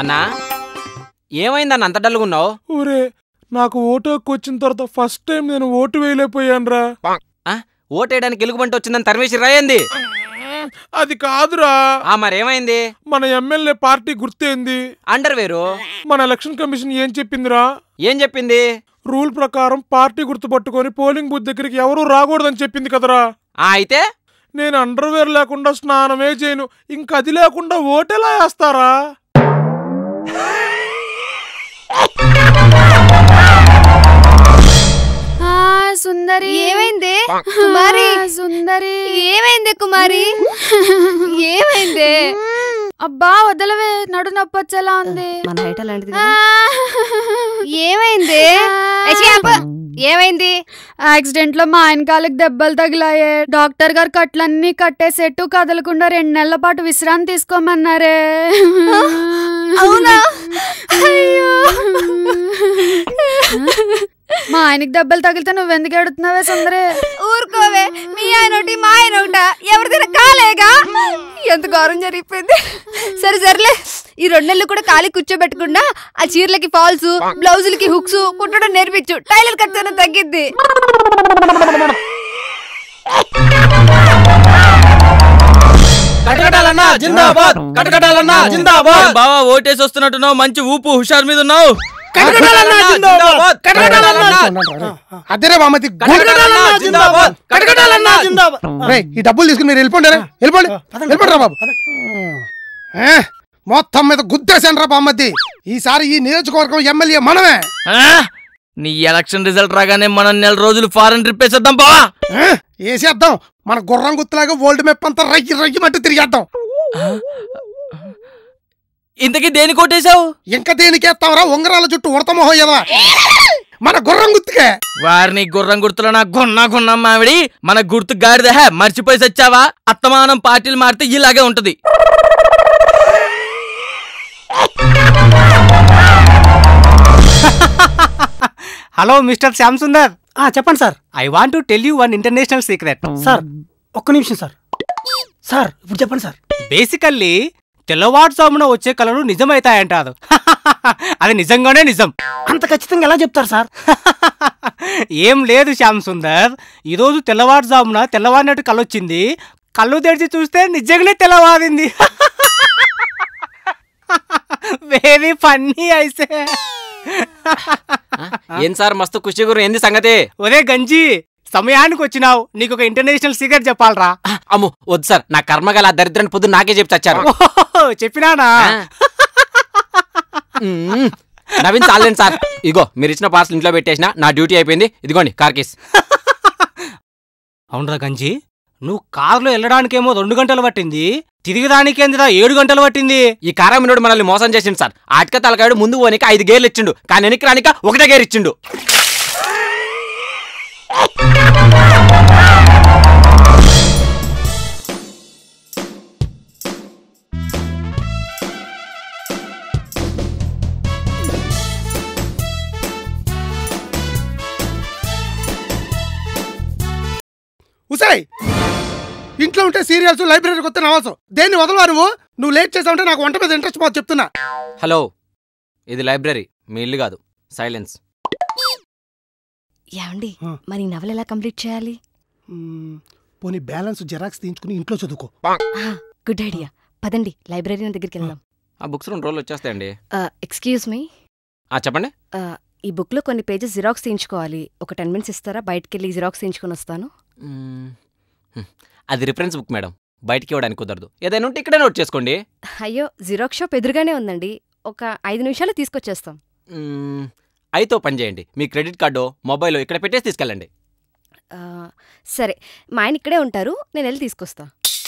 అన్నా ఏమైందన్న అంత డల్గా ఉన్నావు ఊరే నాకు ఓటు హక్కు వచ్చిన తర్వాత ఫస్ట్ టైం నేను ఓటు వేయలేకపోయానురా ఓటేయడానికి ఎలుగుబంటి వచ్చిందని తరిమేసి రాయంది అది కాదురా ఆ మరేమైంది మన ఎమ్మెల్యే పార్టీ గుర్తేంది అండర్ వేరు మన ఎలక్షన్ కమిషన్ ఏం చెప్పిందిరా ఏం చెప్పింది రూల్ ప్రకారం పార్టీ గుర్తు పట్టుకొని పోలింగ్ బూత్ దగ్గరికి ఎవరూ రాకూడదని చెప్పింది కదరా ఆ అయితే నేను అండర్వేర్ లేకుండా స్నానమే చేయను ఇంక అది లేకుండా ఓటెలా వేస్తారా ఆ సుందరి ఏమైంది కుమారి ఆ, సుందరి ఏమైంది కుమారి ఏమైంది అబ్బా వదలవే నడు నొప్పొచ్చేలా ఉంది మన హైట్ అలాంటిది ఆ, ఏమైంది ఏచి ఆపు. ఏమైంది యాక్సిడెంట్ లో మా ఆయన కాలికి దెబ్బలు తగిలాయే డాక్టర్ గారు కట్లన్నీ కట్టేసేట్టు కదలకుండా రెండు నెలల పాటు విశ్రాంతి తీసుకోమన్నారే అవునా? అయ్యో మా ఆయనకి దెబ్బలు తగిలితే నువ్వెందుకు ఎడుతున్నావే సుందరి ఊరుకోవే మీ ఆయన ఒకటి మా ఆయన ఒకట ఎవరిదైనా కాలేగా ఎంత ఘోరం జరిగిపోయింది సరే సర్లే ఈ రెండు నెలలు కూడా ఖాళీ కూర్చోబెట్టకుండా ఆ చీరలకి ఫాల్స్ బ్లౌజులకి హుక్స్ కుట్టడం నేర్పించు టైలర్ ఖర్చు తగ్గిద్ది కటకటాలన్నా జిందాబాద్ కటకటాలన్నా జిందాబాద్ బావా ఓటేసి వస్తున్నట్టున్నావు మంచి ఊపు హుషారు మీద ఉన్నావు కటకటాలన్నా జిందాబాద్ కటకటాలన్నా అదేరే మామతి కటకటాలన్నా జిందాబాద్ కటకటాలన్నా జిందాబాద్ రేయ్, ఈ డబ్బులు తీసుకుని మీరు వెళ్ళిపోండి రా. వెళ్ళిపోండి వెళ్ళిపోండి రా బాబు ఏ, మొత్తం మీద గుద్దేశాను రా బామ్మద్ది ఈసారి ఈ నియోజకవర్గం ఎమ్మెల్యే మనమే ఆ? నీ ఎలక్షన్ రిజల్ట్ రాగానే మనం నెల రోజులు ఫారెన్ ట్రిప్ వేసేద్దాం బావా ఏ, వేసేద్దాం మన గుర్రం గుర్తులాగా ఓల్డ్ మెప్ అంతా రయ్యి రయ్యి మట్టి తిరిగేద్దాం ఇంతకీ దేని కొట్టేశావు ఇంకా దేనికేస్తావరా ఉంగరాల చుట్టూ ఉడతమోహోయదా మన గుర్రం గుర్తుకే వారిని గుర్రం గుర్తులో నా గున్నా గున్నా మావిడి మన గుర్తు గాడిద హే మర్చిపోయి సచ్చావా అత్తమానం పార్టీలు మారితే ఇలాగే ఉంటది హలో మిస్టర్ శ్యామ్ సుందర్ ఆ చెప్పండి sir I want to tell you one international secret sir ఒక్క నిమిషం సార్ సార్ ఇప్పుడు చెప్పండి సార్ బేసికల్లీ తెల్లవారుజామున వచ్చే కళలు నిజమైతాయంటారు అది నిజంగానే నిజం అంత ఖచ్చితంగా ఎలా చెప్తారు సార్ ఏం లేదు శ్యామ్ సుందర్ ఈరోజు తెల్లవారుజామున తెల్లవారినట్టు కళ్ళొచ్చింది కళ్ళు తెరిచి చూస్తే నిజంగానే తెల్లవారింది వెరీ ఫన్నీ అయితే ఏం సార్ మస్తు ఖుషి గురు ఏంది సంగతి ఒరే గంజి సమయానికి వచ్చినావు నీకు ఒక ఇంటర్నేషనల్ సీక్రెట్ చెప్పాలరా అమ్ము వద్దు సార్ నా కర్మగల ఆ దరిద్రాన్ని పొద్దు నాకే చెప్పి చచ్చారు ఓహో, చెప్పినానా మ్మ్. నవీన్ చాలేండి సార్ ఇగో మీరు ఇచ్చిన పార్సల్ ఇంట్లో పెట్టేసిన నా డ్యూటీ అయిపోయింది ఇదిగోండి కార్కిస్ అవునరా గంజి నువ్వు కారులో వెళ్ళడానికేమో రెండు గంటలు పట్టింది తిరిగడానికేందిరా ఏడు గంటలు పట్టింది ఈ కారమినుడు మనల్ని మోసం చేసిండు సార్ ఆటక తలకాడు ముందు పోనీక ఐదు గేర్లు ఇచ్చిండు కానీ వెనక్కి రానిక ఒకటే గేర్ ఇచ్చిండు ఉసాయ్ ఇంట్లో ఉంటే సీరియల్స్ లైబ్రరీకి వస్తే నవాసు దేన్ని వదలవా నువ్వు నువ్వు లేట్ చేసావంటే నాకు వంట మీద ఇంట్రెస్ట్ పోదు చెప్తున్నా హలో ఇది లైబ్రరీ మీ ఇల్లు కాదు సైలెన్స్ ఏమండి మరి ఈ నవల ఎలా కంప్లీట్ చేయాలి మ్మ్, పోనీ బ్యాలెన్స్ జెరాక్స్ తీయించుకుని ఇంట్లో చదువుకో గుడ్ ఐడియా పదండి లైబ్రరీ దగ్గరికి వెళ్దాం ఆ బుక్స్ రెండు రోజులు వచ్చేస్తాయండి ఎక్స్క్యూజ్ మీ ఆ చెప్పండి ఈ బుక్లో కొన్ని పేజెస్ జిరాక్స్ తీయించుకోవాలి ఒక టెన్ మినిట్స్ ఇస్తారా బయటకు వెళ్ళి జిరాక్స్ తీయించుకొని వస్తాను మ్మ్. హ్మ్. అది రిఫరెన్స్ బుక్ మేడం బయటికి ఇవ్వడానికి కుదరదు ఏదైనా ఉంటే ఇక్కడే నోట్ చేసుకోండి అయ్యో జిరాక్స్ షాప్ ఎదురుగానే ఉందండి ఒక ఐదు నిమిషాలు తీసుకొచ్చేస్తాం మ్మ్. అయితే ఓ పని చేయండి మీ క్రెడిట్ కార్డు మొబైల్ ఇక్కడ పెట్టేసి తీసుకెళ్ళండి ఆ, సరే మా ఆయన ఇక్కడే ఉంటారు నేను వెళ్ళి తీసుకొస్తా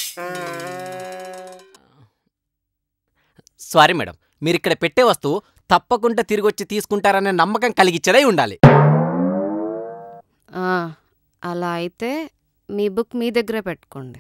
సారీ మేడం మీరు ఇక్కడ పెట్టే వస్తువు తప్పకుండా తిరిగి వచ్చి తీసుకుంటారనే నమ్మకం కలిగించేదై ఉండాలి ఆ, అలా అయితే మీ బుక్ మీ దగ్గరే పెట్టుకోండి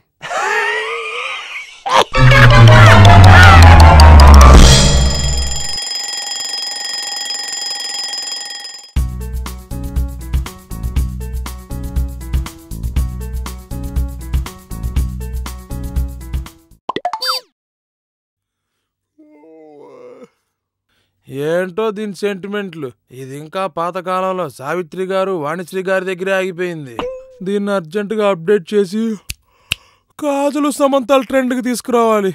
ఏంటో దీని సెంటిమెంట్లు ఇది ఇంకా పాతకాలంలో సావిత్రి గారు వాణిశ్రీ గారి దగ్గరే ఆగిపోయింది దీన్ని అర్జెంటుగా అప్డేట్ చేసి కాజులు సమంతాల ట్రెండ్కి తీసుకురావాలి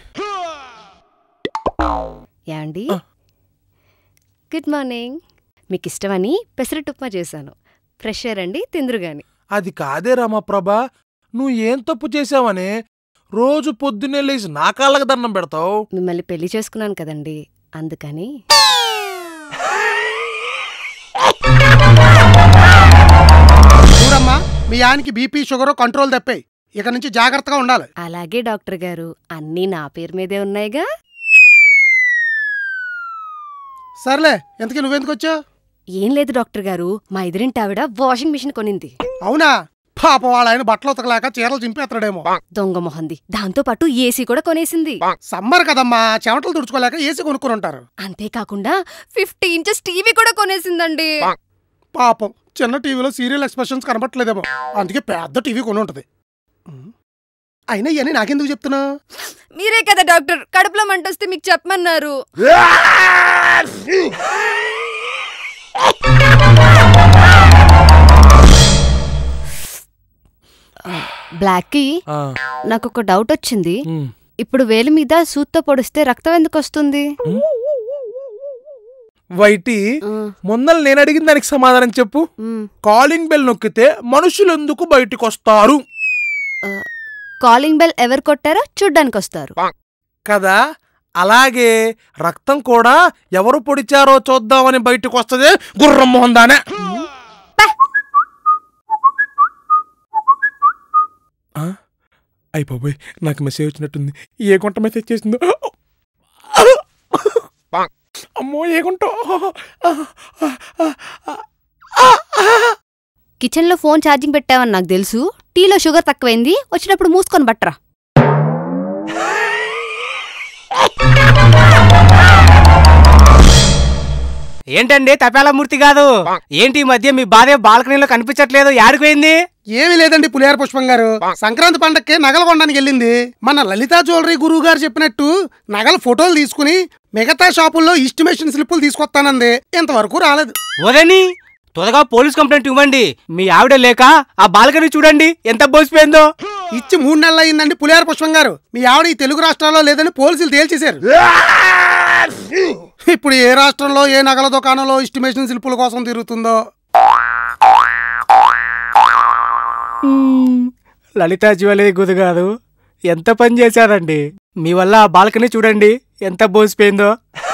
యాండి గుడ్ మార్నింగ్ మీకు ఇష్టమని పెసరట్టు ఉప్మా చేశాను ఫ్రెషర్ అండి తిందురు గాని అది కాదే రామప్రభ నువ్వు ఏం తప్పు చేసావని రోజు పొద్దున్నే లేచి నా కాళ్ళకి దండం పెడతావు మిమ్మల్ని పెళ్లి చేసుకున్నాను కదండి అందుకని చూడమ్మా మీ ఆయనకి బీపీ షుగర్ కంట్రోల్ తప్పాయి ఇక నుంచి జాగ్రత్తగా ఉండాలి అలాగే డాక్టర్ గారు అన్నీ నా పేరు మీదే ఉన్నాయిగా సర్లే ఎంతకీ నువ్వెందుకు వచ్చావు ఏం లేదు డాక్టర్ గారు మా ఎదురింటి ఆవిడ వాషింగ్ మిషన్ కొనింది అవునా పాప వాళ్ళ ఆయన బట్టలు ఉతకలేక చీరలు చింపేస్తాడేమో దొంగ మొహంది దాంతో పాటు ఏసీ కూడా కొనేసింది సమ్మర్ కదమ్మా చెమటలు తుడుచుకోలేక ఏసీ కొనుక్కుని ఉంటారు అంతేకాకుండా ఫిఫ్టీ ఇంచెస్ టీవీ కూడా కొనేసిందండి పాపం చిన్న టీవీలో సీరియల్ ఎక్స్ప్రెషన్స్ కనబట్టలేదేమో అందుకే పెద్ద టీవీ కొని ఉంటుంది ఉమ్. అయినా ఇవన్నీ నాకెందుకు చెప్తున్నా మీరే కదా డాక్టర్ కడుపులో మంట వస్తే మీకు చెప్పమన్నారు బ్లాక్కి ఆ, నాకు ఒక డౌట్ వచ్చింది ఉమ్. ఇప్పుడు వేలి మీద సూత్తో పొడిస్తే రక్తం ఎందుకు వస్తుంది వైటి ఆ, ముందర నేను అడిగిన దానికి సమాధానం చెప్పు మ్. కాలింగ్ బెల్ నొక్కితే మనుషులు ఎందుకు బయటికి వస్తారు కాలింగ్ బెల్ ఎవరు కొట్టారో చూడ్డానికి వస్తారు కదా అలాగే రక్తం కూడా ఎవరు పొడిచారో చూద్దామని బయటకు వస్తుంది గుర్రం మొహం దానే ఆ? అయిపోయి నాకు మెసేజ్ వచ్చినట్టుంది ఏ గుంట మెసేజ్ చేసిందో అమ్మో ఏ గుంట కిచెన్ లో ఫోన్ ఛార్జింగ్ పెట్టావని నాకు తెలుసు టీలో షుగర్ తక్కువైంది వచ్చినప్పుడు మూసుకొని బట్టరా ఏంటండి తపేలమూర్తి కాదు ఏంటి ఈ మధ్య మీ భార్య బాల్కనీలో కనిపించట్లేదు యాడిపోయింది ఏమీ లేదండి పులిహార పుష్పం గారు సంక్రాంతి పండక్కి నగలు కొనడానికి వెళ్ళింది మన లలితా జ్యువెలరీ గురువు గారు చెప్పినట్టు నగల ఫోటోలు తీసుకుని మిగతా షాపుల్లో ఇస్టిమేషన్ స్లిప్పులు తీసుకొస్తానంది ఇంతవరకు రాలేదు వదని త్వరగా పోలీస్ కంప్లైంట్ ఇవ్వండి మీ ఆవిడ లేక ఆ బాల్కనీ చూడండి ఎంత బోసిపోయిందో ఇచ్చి మూడు నెలలు అయిందండి పులిహార పుష్పం గారు మీ ఆవిడ ఈ తెలుగు రాష్ట్రాల్లో లేదని పోలీసులు తేల్చేశారు ఇప్పుడు ఏ రాష్ట్రంలో ఏ నగల దుకాణంలో ఇస్టిమేషన్ శిల్పుల కోసం తిరుగుతుందో లలిత జ్యువెలరీ గుది కాదు ఎంత పని చేశారండి మీ వల్ల ఆ బాల్కనీ చూడండి ఎంత బోసిపోయిందో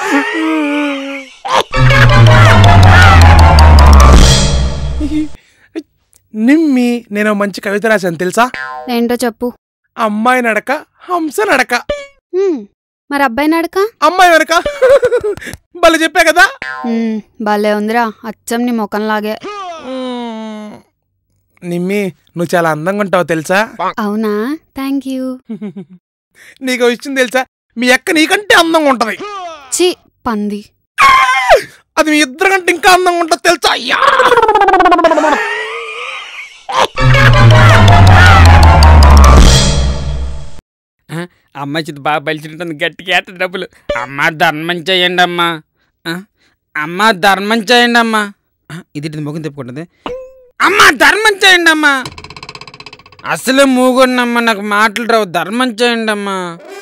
నిమ్మి నేను మంచి కవిత రాశాను తెలుసా ఏంటో చెప్పు అమ్మాయి నడక హంస నడక హ్మ్, మరి అబ్బాయి నడక అమ్మాయి వెనక భలే చెప్పా కదా హ్మ్, భలే ఉందిరా అచ్చం నీ ముఖంలాగే మ్మ్. నిమ్మి నువ్వు చాలా అందంగా ఉంటావు తెలుసా అవునా థ్యాంక్ యూ నీకు ఓ విషయం తెలుసా మీ అక్క నీకంటే అందంగా ఉంటది చి పంది అది మీ ఇద్దరు కంటే ఇంకా అందంగా ఉంటుంది తెలుసా అయ్యా అమ్మాయి చేతి బాగా బలిచినట్టుంది గట్టిగా ఏట డబ్బులు అమ్మ ధర్మం చేయండి అమ్మా ఆ? అమ్మ ధర్మం చేయండి అమ్మా ఆ, ఇది ఇటు ముఖం తిప్పుకుంటుంది అమ్మ ధర్మం చేయండి అమ్మా అసలు మూగున్నమ్మా నాకు మాటలు రావు ధర్మం చేయండి అమ్మా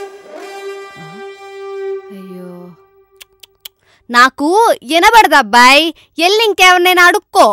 అయ్యో నాకు వినబడదు అబ్బాయి ఎల్లి ఇంకెవరినైనా అడుక్కో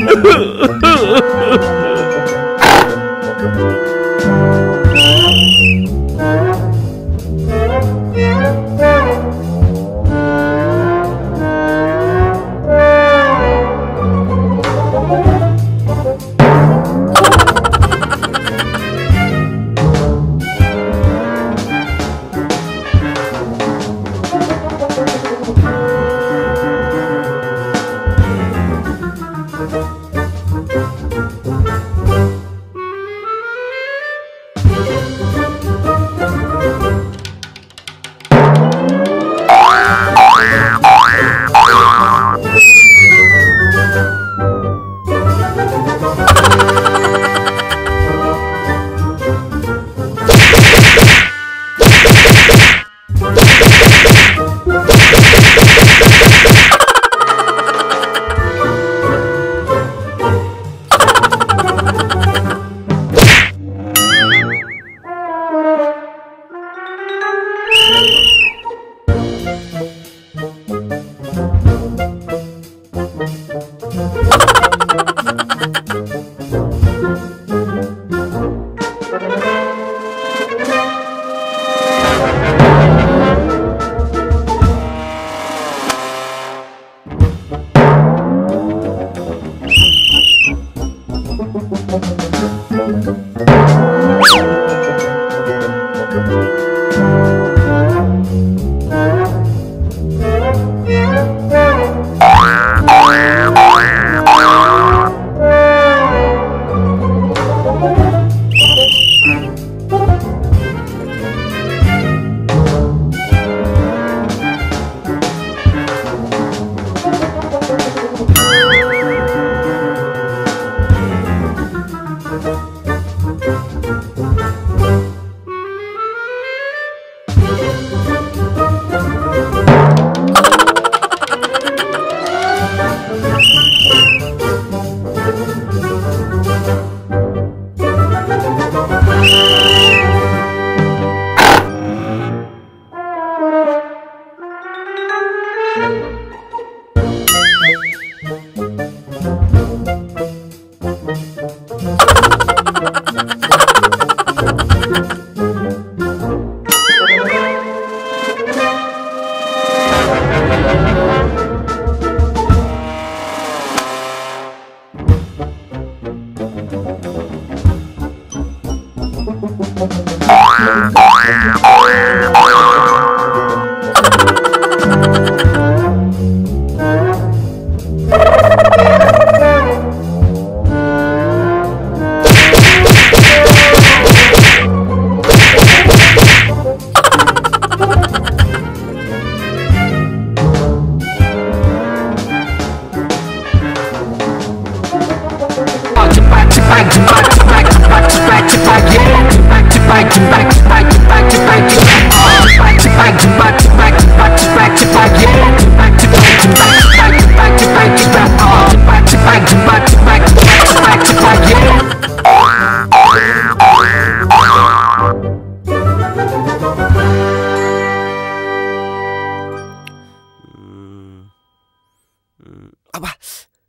అబ్బా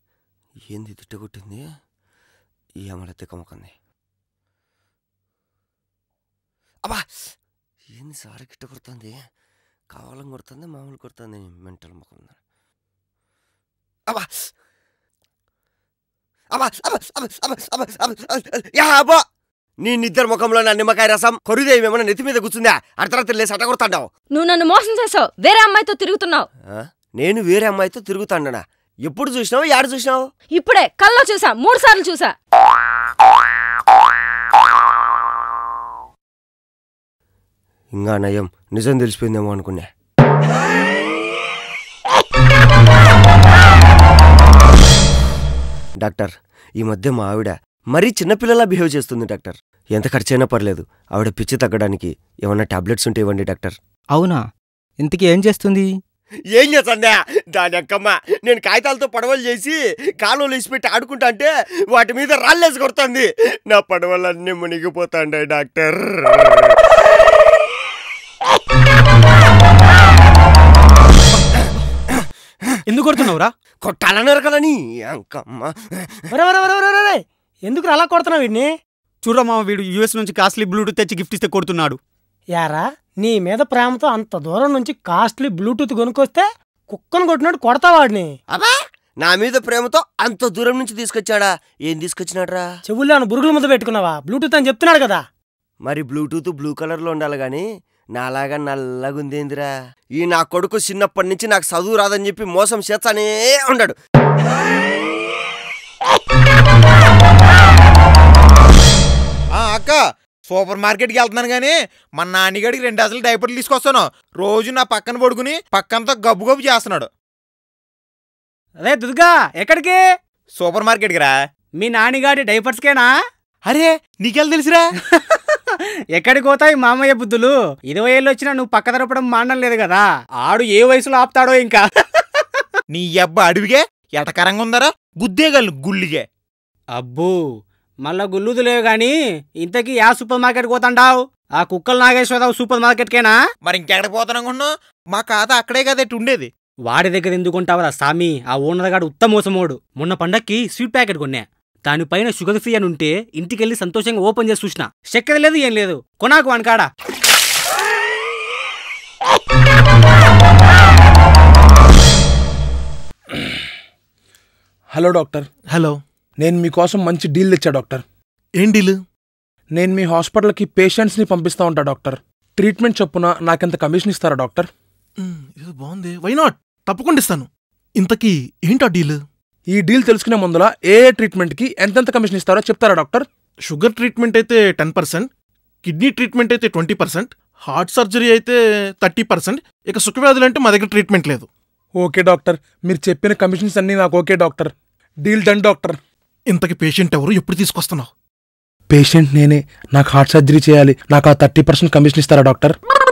ఏంది తిట్ట కొట్టింది ఈ అమల తిక్కమ్మకంది అబ్బా ఏంది సారి గిట్ట కొడుతుంది కావాలని కొడుతుంది మామూలు కొడుతుంది మెంటల్ ముఖం అబ్బా అబ్బా అబ్బా అబ్బా అబ్బా అబ్బా అబ్బా అబ్బా యా అబ్బా నీ నిద్ర ముఖంలో నా నిమ్మకాయ రసం కొరుదేమేమన్నా నెత్తి మీద కూర్చుందా అర్ధరాత్రి లేసి అట్ట కొడతాడావు నువ్వు నన్ను మోసం చేసావు వేరే అమ్మాయితో తిరుగుతున్నావు ఆ? నేను వేరే అమ్మాయితో తిరుగుతాండనా ఎప్పుడు చూసినావు యాడ చూసినావు ఇప్పుడే కల్లో చూసా మూడు సార్లు చూసా ఇంకా నయం నిజం తెలిసిపోయిందేమో అనుకున్నా డాక్టర్ ఈ మధ్య మా ఆవిడ మరీ చిన్నపిల్లలా బిహేవ్ చేస్తుంది డాక్టర్ ఎంత ఖర్చైనా పర్లేదు ఆవిడ పిచ్చి తగ్గడానికి ఏమన్నా టాబ్లెట్స్ ఉంటే ఇవ్వండి డాక్టర్ అవునా ఇంతకీ ఏం చేస్తుంది ఏం చేస్తుందా దాని అక్కమ్మ నేను కాగితాలతో పడవలు చేసి కాలువలు వేసిపెట్టి ఆడుకుంటా అంటే వాటి మీద రాళ్ళేసి కొడుతుంది నా పడవలన్నీ మునిగిపోతాండే డాక్టర్ ఎందుకు కొడుతున్నావురా కొట్టాలన్నారు కదా నీ అంకమ్మ ఒరే, ఒరే, ఒరే, ఒరే, ఒరే, ఎందుకు అలా కొడుతున్నావు వీడిని చూడరా మామ వీడు యూఎస్ నుంచి కాస్ట్లీ బ్లూటూత్ తెచ్చి గిఫ్ట్ ఇస్తే కొడుతున్నాడు యారా నీ మీద ప్రేమతో అంత దూరం నుంచి కాస్ట్లీ బ్లూటూత్ కొనుక్కొస్తే కుక్కను కొట్టినట్టు కొడతా వాడిని అబ్బా నా మీద ప్రేమతో అంత దూరం నుంచి తీసుకొచ్చాడా ఏం తీసుకొచ్చినాడ్రా చెవుల్లో ఏమైనా బురుగుల ముద్ద పెట్టుకున్నావా బ్లూటూత్ అని చెప్తున్నాడు కదా మరి బ్లూటూత్ బ్లూ కలర్ లో ఉండాలి గాని నాలాగా నల్లగుందేందిరా ఈ నా కొడుకు చిన్నప్పటి నుంచి నాకు చదువు రాదని చెప్పి మోసం చేస్తానే ఉన్నాడు ఆ అక్క సూపర్ మార్కెట్కి వెళ్తున్నాను కానీ మా నాన్నగాడికి రెండు అసలు డైపర్లు తీసుకొస్తాను రోజు నా పక్కన పడుకుని పక్కంతా గబ్బు గబ్బు చేస్తున్నాడు అదే దుర్గా ఎక్కడికి సూపర్ మార్కెట్కి రా మీ నాన్నగాడి డైపర్స్కేనా అరే నీకెళ్ళి తెలుసురా ఎక్కడికి పోతాయి మామయ్య బుద్ధులు ఇరవై ఏళ్ళు వచ్చినా నువ్వు పక్క తరపడం మానడం లేదు కదా ఆడు ఏ వయసులో ఆపుతాడో ఇంకా నీ అబ్బా అడవిగే ఎటకరంగా ఉందరా గుద్దేగలను గుళ్ళిగే అబ్బో మళ్ళా గుల్లుదులేవు గాని ఇంతకీ యా సూపర్ మార్కెట్ పోతాండావు ఆ కుక్కలు నాగేశ్వరరావు సూపర్ మార్కెట్కేనా మరి ఇంకెక్కడ పోతాను మా ఖాతా అక్కడే కదా ఇటు ఉండేది వాడి దగ్గర ఎందుకుంటావరా సామి ఆ ఓనర్ గాడు ఉత్త మోసమోడు మొన్న పండక్కి స్వీట్ ప్యాకెట్ కొన్నా దానిపైన షుగర్ ఫ్రీ అని ఉంటే ఇంటికెళ్ళి సంతోషంగా ఓపెన్ చేసి చూసిన చక్కెర లేదు ఏం లేదు కొనాకు వానికాడా హలో డాక్టర్ హలో నేను మీకోసం మంచి డీల్ తెచ్చా డాక్టర్ ఏం డీల్ నేను మీ హాస్పిటల్కి పేషెంట్స్ని పంపిస్తా ఉంటా డాక్టర్ ట్రీట్మెంట్ చొప్పున నాకెంత కమిషన్ ఇస్తారా డాక్టర్ ఇది బాగుంది వై నాట్ తప్పకుండా ఇస్తాను ఇంతకీ ఏంటా డీల్ ఈ డీల్ తెలుసుకునే ముందర ఏ ఏ ట్రీట్మెంట్కి ఎంతెంత కమిషన్ ఇస్తారో చెప్తారా డాక్టర్ షుగర్ ట్రీట్మెంట్ అయితే టెన్ పర్సెంట్ కిడ్నీ ట్రీట్మెంట్ అయితే ట్వంటీ పర్సెంట్ హార్ట్ సర్జరీ అయితే థర్టీ పర్సెంట్ ఇక సుఖవ్యాధులు అంటే మా దగ్గర ట్రీట్మెంట్ లేదు ఓకే డాక్టర్ మీరు చెప్పిన కమిషన్స్ అన్నీ నాకు okay doctor deal done doctor ఇంతకి పేషెంట్ ఎవరు ఎప్పుడు తీసుకొస్తున్నావు పేషెంట్ నేనే నాకు హార్ట్ సర్జరీ చేయాలి నాకు ఆ థర్టీ పర్సెంట్ కమిషన్ ఇస్తారా డాక్టర్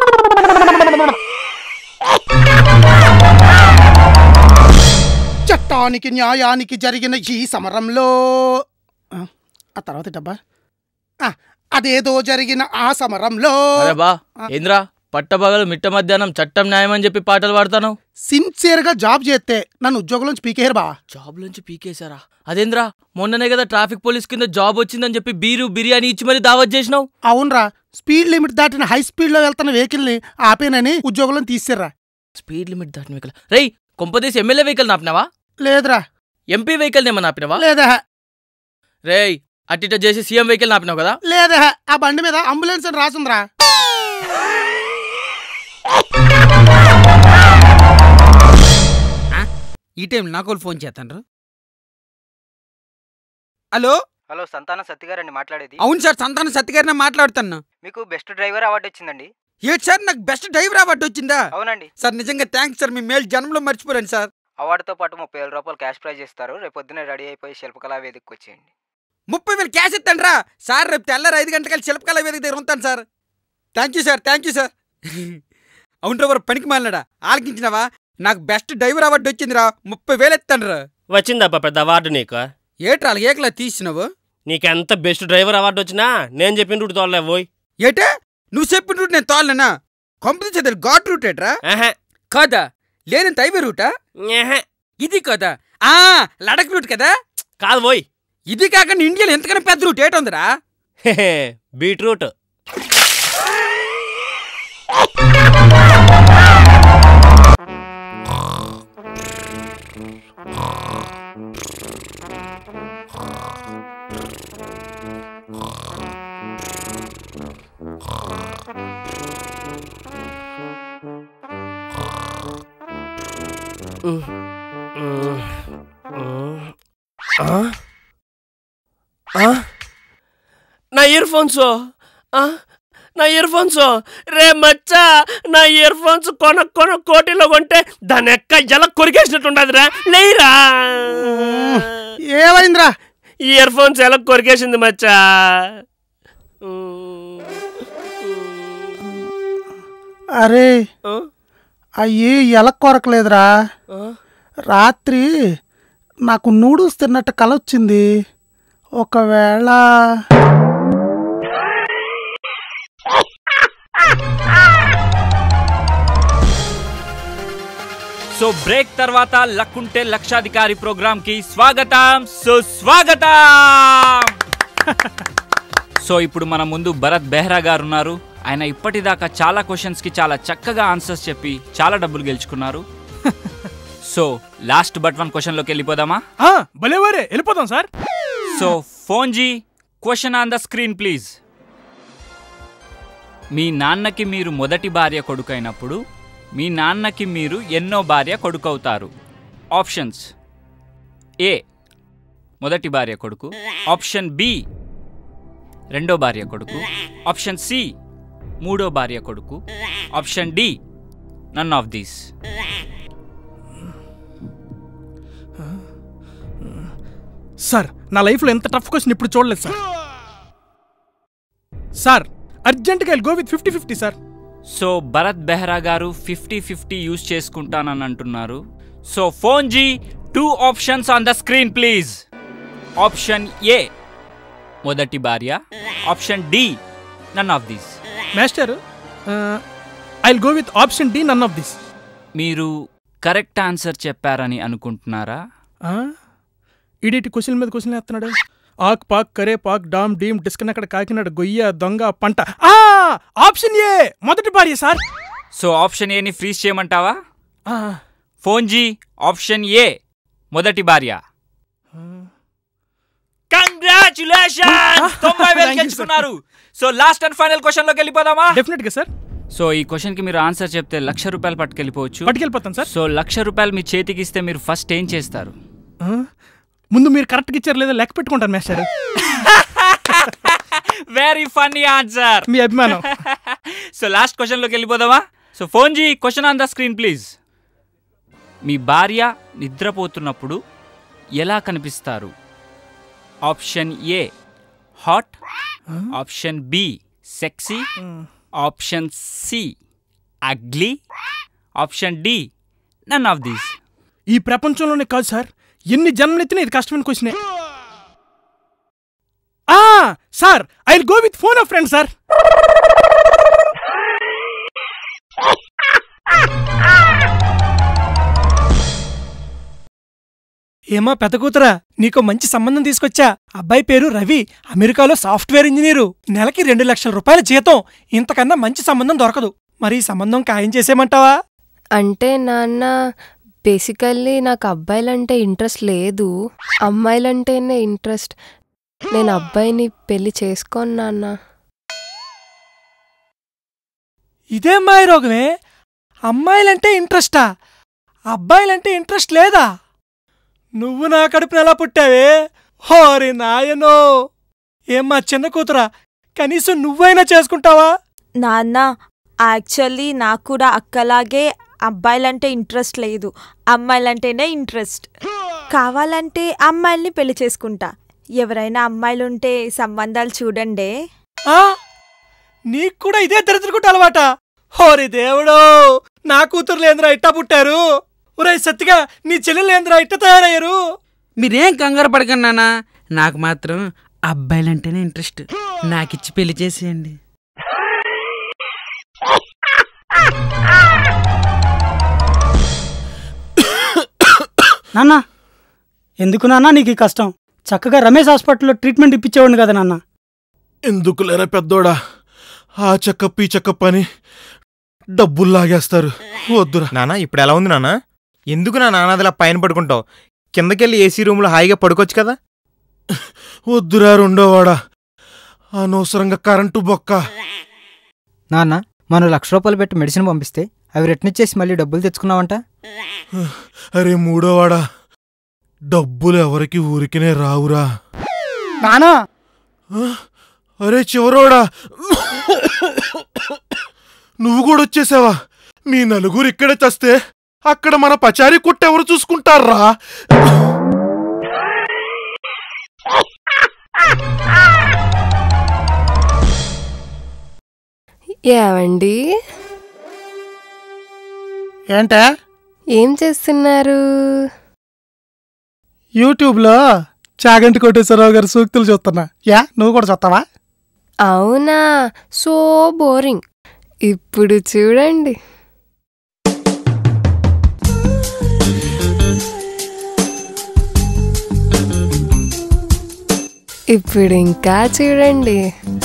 చట్టానికి న్యాయానికి జరిగిన ఈ సమరంలో ఆ, ఆ తర్వాత డబ్బా ఆ, అదేదో జరిగిన ఆ సమరంలో అరే బా ఏంద్రా పట్టబగలు మిట్ట మధ్యాహ్నం చట్టం న్యాయం అని చెప్పి పాటలు పాడతాను సిన్సియర్ గా జాబ్ చేస్తే నన్ను ఉద్యోగం నుంచి పీకేరు బా జాబ్ నుంచి పీకేశారా అదేంద్రా మొన్ననే కదా ట్రాఫిక్ పోలీస్ కింద జాబ్ వచ్చిందని చెప్పి బీరు బిర్యానీ ఇచ్చి మరి దావత్ చేసినావు అవునరా స్పీడ్ లిమిట్ దాటిన హై స్పీడ్ లో వెళ్తున్న వెహికల్ ని ఆపేనని ఉద్యోగంలో తీసిర్రా స్పీడ్ లిమిట్ దాటిన వెహికల్ రేయ్ కొంపదీసి ఎమ్మెల్యే వెహికల్ నాపినావా లేదురా ఎంపీ వెహికల్ ఏమన్నా నాపినావా లేదా రేయ్ అట్టిట చేసి సీఎం వెహికల్ నాపినావు కదా లేదా ఆ బండి మీద అంబులెన్స్ అని రాసుందిరా ఈ టైం నాకు వాళ్ళు ఫోన్ చేస్తాను హలో హలో సంతాన సత్తి గారండి మాట్లాడేది అవును సార్ సంతాన సత్తి గారినే మాట్లాడుతాను మీకు బెస్ట్ డ్రైవర్ అవార్డు వచ్చిందండి ఏంటి సార్ నాకు బెస్ట్ డ్రైవర్ అవార్డు వచ్చిందా అవునండి సార్ నిజంగా థ్యాంక్స్ సార్ మీ మేలు జన్మలో మర్చిపోయాను సార్ అవార్డుతో పాటు ముప్పై వేల రూపాయలు క్యాష్ ప్రైజ్ ఇస్తారు రేపు పొద్దున్నే రెడీ అయిపోయి శిల్పకళా వేదికకి వచ్చేయండి ముప్పై వేలు క్యాష్ ఇస్తాను రా సార్ రేపు తెల్లారు ఐదు గంటలకి శిల్పకళ వేదిక దగ్గర ఉంటాను sir thank you sir thank you sir అవును రా పనికి మాలినాడా ఆలకించినావా నాకు బెస్ట్ డ్రైవర్ అవార్డు వచ్చిందిరా ముప్పై వేలు ఎత్తాను రా వచ్చిందబ్బా పెద్ద అవార్డు నీకు ఏట్రా ఏకలా తీసినావు నీకెంత బెస్ట్ డ్రైవర్ అవార్డు వచ్చినా నేను చెప్పిన రూట్ తోలలే పోయ్ ఏటే నువ్వు చెప్పిన రూట్ నేను తోలనా కంపెనీ చదివి ఘాట్ రూట్ ఏట్రా కాదా లేనంత హైవే రూటా ఇది కదా ఆ లడక్ రూట్ కదా కాదు పోయ్ ఇది కాకుండా ఇండియాలో ఎంతకన్నా పెద్ద రూట్ ఏటుందిరా బీట్రూట్ నా ఇయర్ ఫోన్స్ నా ఇయర్ ఫోన్స్ రే మచ్చా నా ఇయర్ ఫోన్స్ కొన కొన కోటిలో కొంటే దాని ఎక్క జల కొరికేసినట్టు ఉండదురా లేరా ఏమైందిరా ఇయర్ ఫోన్స్ ఎలా కొరికేసింది మచ్చా అరే అయ్యి ఎలా కొరకలేదురా రాత్రి నాకు నూడిల్స్ తిన్నట్టు కల వచ్చింది ఒకవేళ సో బ్రేక్ తర్వాత లక్కుంటే లక్షాధికారి ప్రోగ్రామ్ కి స్వాగతం సుస్వాగతం సో ఇప్పుడు మన ముందు భరత్ బెహ్రా గారు ఉన్నారు ఆయన ఇప్పటిదాకా చాలా క్వశ్చన్స్ కి చాలా చక్కగా ఆన్సర్స్ చెప్పి చాలా డబ్బులు గెలుచుకున్నారు so last but one question లోకి వెళ్ళిపోదామా ఆ, భలేవారే వెళ్ళిపోతాం సార్ so phone ji question on the screen please మీ నాన్నకి మీరు మొదటి భార్య కొడుకైనప్పుడు మీ నాన్నకి మీరు ఎన్నో భార్య కొడుకవుతారు ఆప్షన్స్ ఏ మొదటి భార్య కొడుకు ఆప్షన్ బి రెండో భార్య కొడుకు ఆప్షన్ సి మూడో భార్య కొడుకు option D none of these sir నా లైఫ్లో ఎంత టఫ్ క్వశ్చన్ ఇప్పుడు చూడలేదు సార్ సార్ అర్జెంట్గా go with fifty fifty sir so Bharat Behra గారు ఫిఫ్టీ ఫిఫ్టీ యూజ్ చేసుకుంటానని అంటున్నారు so phone ji two options on the screen please option A మొదటి భార్య option D none of these master I go with option D none of this మీరు correct answer చెప్పారని అనుకుంటున్నారా ఈడేటి question మీద question వేస్తున్నాడు ఆక్ పాక్ కరే పాక్ డామ్ డీమ్ డిస్కనెక్ట్ కాకినాడ గొయ్య దొంగ పంట ఆ ఆప్షన్ ఏ మొదటి భార్య సార్ సో ఆప్షన్ ఏని ఫ్రీజ్ చేయమంటావా ఆ, ఫోన్ జీ ఆప్షన్ ఏ మొదటి భార్య కంగ్రాచులేషన్ తొంభై వేలు Thank you, గెలుచుకున్నారు so last and final question లోకి వెళ్ళిపోదామా డెఫినెట్ గా సార్ సో ఈ క్వశ్చన్ కి మీరు ఆన్సర్ చెప్తే లక్ష రూపాయలు పట్టుకెళ్ళిపోవచ్చు పట్టుకెళ్ళిపోతాను సార్ సో లక్ష రూపాయలు మీ చేతికి ఇస్తే మీరు ఫస్ట్ ఏం చేస్తారు ఆ, ముందు మీరు కరెక్ట్గా ఇచ్చారు లేదా లెక్క పెట్టుకుంటాను మాస్టర్ వెరీ ఫన్నీ ఆన్సర్ మీ అభిమానం సో లాస్ట్ క్వశ్చన్ లోకి వెళ్ళిపోదామా so phone ji question on the screen please మీ భార్య నిద్రపోతున్నప్పుడు ఎలా కనిపిస్తారు option A hot option B sexy option C ugly option D none of these ఈ ప్రపంచంలోనే కాదు సార్ ఎన్ని జన్మలెత్తినా ఇది కష్టమైన క్వశ్చనే ఆ sir I go with phone of friend sir ఏమా పెద్ద కూతురా నీకు మంచి సంబంధం తీసుకొచ్చా అబ్బాయి పేరు రవి అమెరికాలో సాఫ్ట్వేర్ ఇంజనీరు నెలకి రెండు లక్షల రూపాయల జీతం ఇంతకన్నా మంచి సంబంధం దొరకదు మరి ఈ సంబంధం ఖాయం చేసేమంటావా అంటే నాన్న బేసికల్లీ నాకు అబ్బాయిలంటే ఇంట్రెస్ట్ లేదు అమ్మాయిలంటేనే ఇంట్రెస్ట్ నేను అబ్బాయిని పెళ్లి చేసుకోను నాన్న ఇదే అమ్మాయి రోగమే అమ్మాయిలంటే ఇంట్రెస్టా అబ్బాయిలంటే ఇంట్రెస్ట్ లేదా నువ్వు నా కడుపున ఎలా పుట్టావే హోరి నాయనో ఏమ్మా చిన్న కూతురా కనీసం నువ్వైనా చేసుకుంటావా నాన్న యాక్చువల్లీ నాకు కూడా అక్కలాగే అబ్బాయిలంటే ఇంట్రెస్ట్ లేదు అమ్మాయిలంటేనే ఇంట్రెస్ట్ కావాలంటే అమ్మాయిల్ని పెళ్లి చేసుకుంటా ఎవరైనా అమ్మాయిలుంటే సంబంధాలు చూడండి ఆ? నీకు కూడా ఇదే దరిద్రకుంట అలవాట హోరి దేవుడో నా కూతురు లేంద్రా ఇట్టా పుట్టారు ఒరే సత్తిగా నీ చెల్లెలు లేంద్రా ఇట్ట తయారయ్యారు మీరేం కంగారు పడకండి నాన్న నాకు మాత్రం అబ్బాయిలంటేనే ఇంట్రెస్ట్ నాకిచ్చి పెళ్లి చేసేయండి నాన్న ఎందుకు నాన్న నీకు ఈ కష్టం చక్కగా రమేష్ హాస్పిటల్లో ట్రీట్మెంట్ ఇప్పించేవాడిని కదా నాన్న ఎందుకు లేరా పెద్దోడా ఆ చెకప్ ఈ చెకప్ అని డబ్బులు లాగేస్తారు వద్దురా నానా ఇప్పుడు ఎలా ఉంది నాన్న ఎందుకు నా నాన్నదిలా పైన పడుకుంటావు కిందకెళ్ళి ఏసీ రూమ్లో హాయిగా పడుకోవచ్చు కదా వద్దురా రెండోవాడా అనవసరంగా కరెంటు బొక్క నాన్న మనం లక్ష రూపాయలు పెట్టి మెడిసిన్ పంపిస్తే అవి రిటర్న్ ఇచ్చేసి మళ్ళీ డబ్బులు తెచ్చుకున్నావంట అరే మూడోవాడా డబ్బులు ఎవరికి ఊరికినే రావురా నానా అరే చివరోడా నువ్వు కూడా వచ్చేసావా మీ నలుగురు ఇక్కడే చస్తే అక్కడ మన పచారీ కొట్టు ఎవరు చూసుకుంటారా ఏమండి ఏంటే ఏం చేస్తున్నారు యూట్యూబ్లో చాగంటి కోటేశ్వరరావు గారి సూక్తులు చూస్తున్నా యా నువ్వు కూడా చూస్తావా అవునా సో బోరింగ్ ఇప్పుడు చూడండి ఇప్పుడు ఇంకా చూడండి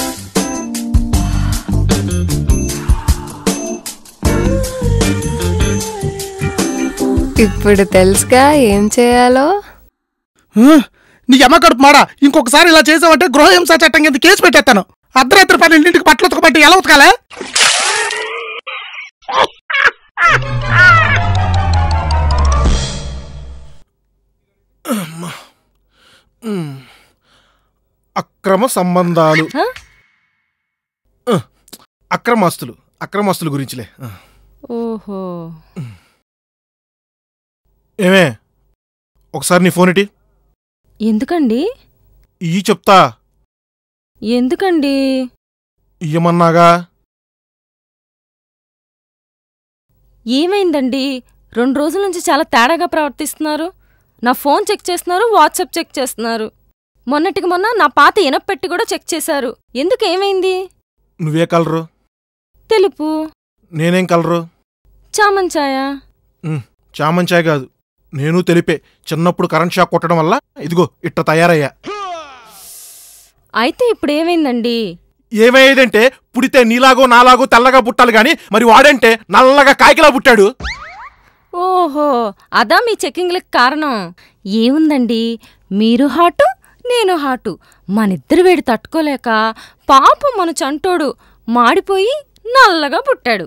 ఇప్పుడు తెలుసుగా ఏం చేయాలో నీ అమ్మ కడుపు మాడా ఇంకొకసారి ఇలా చేసావంటే గృహహింస చట్టం కింద కేసు పెట్టేస్తాను అర్ధరాత్రి పన్నెండింటికి బట్టలు ఉతకబట్టి ఎలా ఉతకాలే అమ్మా. ఉమ్. అక్రమ సంబంధాలు ఆ, అక్రమాస్తులు అక్రమాస్తుల గురించిలే ఆ. ఓహో ఏమే ఒకసారి నీ ఫోన్ ఇటీ ఎందుకండి ఈ చెప్తా ఎందుకండి ఇయ్యమన్నాగా ఏమైందండి రెండు రోజుల నుంచి చాలా తేడాగా ప్రవర్తిస్తున్నారు నా ఫోన్ చెక్ చేస్తున్నారు వాట్సాప్ చెక్ చేస్తున్నారు మొన్నటికి మొన్న నా పాత ఇనపెట్టి కూడా చెక్ చేశారు ఎందుకు ఏమైంది నువ్వే కలరు తెలుపు నేనేం కలరు చామంచాయా ఉమ్, చామంచాయ్ కాదు నేను తెలిపే చిన్నప్పుడు కరెంట్ షాక్ కొట్టడం వల్ల ఇదిగో ఇట్ట తయారయ్యా అయితే ఇప్పుడు ఏమైందండి ఏమయ్యేదంటే పుడితే నీలాగో నాలాగో తెల్లగా పుట్టాలి గాని మరి వాడంటే నల్లగా కాకిలా పుట్టాడు ఓహో అదా మీ చెక్కింగ్లకు కారణం ఏముందండి మీరు హాటు నేను హాటు మనిద్దరు వేడి తట్టుకోలేక పాపం మన చంటోడు మాడిపోయి నల్లగా పుట్టాడు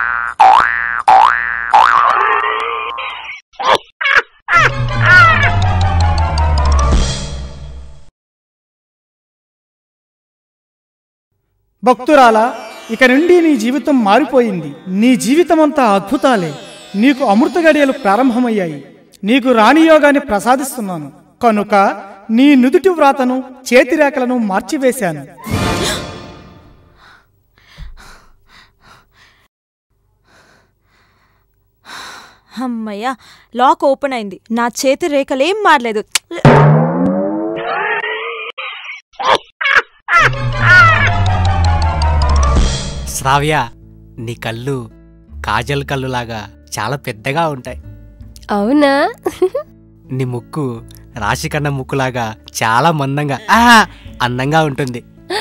భక్తురాలా ఇక నుండి నీ జీవితం మారిపోయింది నీ జీవితమంతా అద్భుతాలే నీకు అమృత గడియలు ప్రారంభమయ్యాయి నీకు రాణి యోగాన్ని ప్రసాదిస్తున్నాను కనుక నీ నుదుటి వ్రాతను చేతిరేఖలను మార్చివేశాను అమ్మయ్య లాక్ ఓపెన్ అయింది నా చేతి రేఖలేం మారలేదు శ్రావ్య నీ కళ్ళు కాజల్ కళ్ళులాగా చాలా పెద్దగా ఉంటాయి అవునా నీ ముక్కు రాశికన్న ముక్కులాగా చాలా మందంగా ఆ, అందంగా ఉంటుంది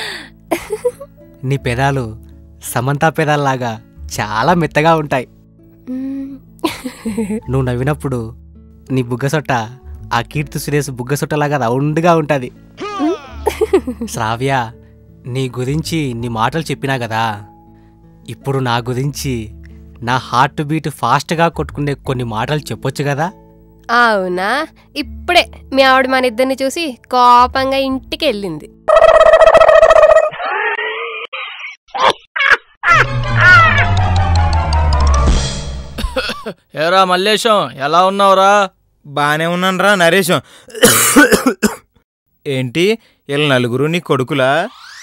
నీ పెదాలు సమంతా పెదాల్లాగా చాలా మెత్తగా ఉంటాయి నువ్వు నవ్వినప్పుడు నీ బుగ్గసొట్ట ఆ కీర్తి సురేష్ బుగ్గసొట్టలాగా రౌండ్గా ఉంటుంది శ్రావ్య నీ గురించి నీ మాటలు చెప్పినా కదా ఇప్పుడు నా గురించి నా హార్ట్ బీట్ ఫాస్ట్గా కొట్టుకునే కొన్ని మాటలు చెప్పొచ్చు కదా అవునా ఇప్పుడే మీ ఆవిడ మన ఇద్దరిని చూసి కోపంగా ఇంటికి వెళ్ళింది ఏరా మల్లేశం ఎలా ఉన్నావురా బానే ఉన్నానురా నరేశం ఏంటి వీళ్ళ నలుగురు నీ కొడుకులా